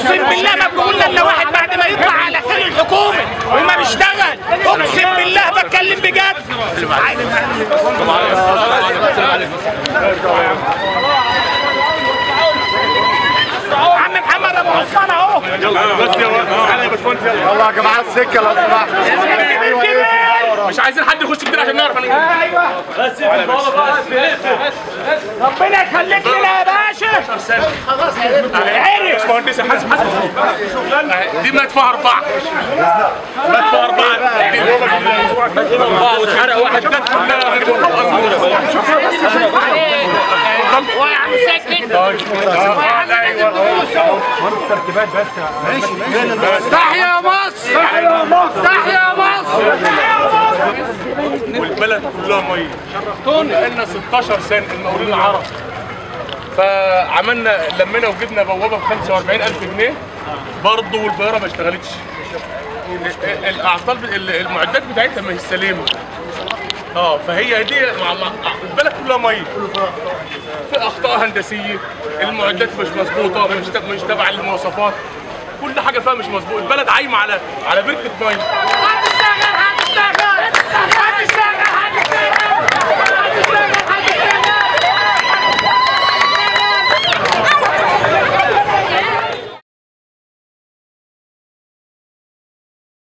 اقسم بالله ما بيقول الا واحد بعد ما يطلع على خير الحكومه وما بيشتغل اقسم بالله بتكلم بجد عم محمد ابو عثمان اهو يلا يا جماعه السكه لو سمحت مش عايزين حد يخش كتير عشان نعرف هنعمل ايوه ربنا يخليك لنا يا باشا عرف باشمهندس حسن حسن دي مدفع أربعة مدفع أربعة دي أربعة واتحرق واحد ويا عم ساكت ويا عم تحيا مصر تحيا مصر تحيا مصر والبلد كلها ميه بقالنا 16 سنه المقاولين العرب فعملنا لمينا وجبنا بوابه ب 45000 جنيه برضه والبياره ما اشتغلتش الاعطال المعدات بتاعتها ما هي سليمه اه فهي دي مع مع البلد كلها ميه في اخطاء هندسيه المعدات مش مظبوطه مش تب- مش تبع المواصفات كل حاجه فيها مش مظبوط البلد عايمه على على بركه ميه هتشتغل هتشتغل هتشتغل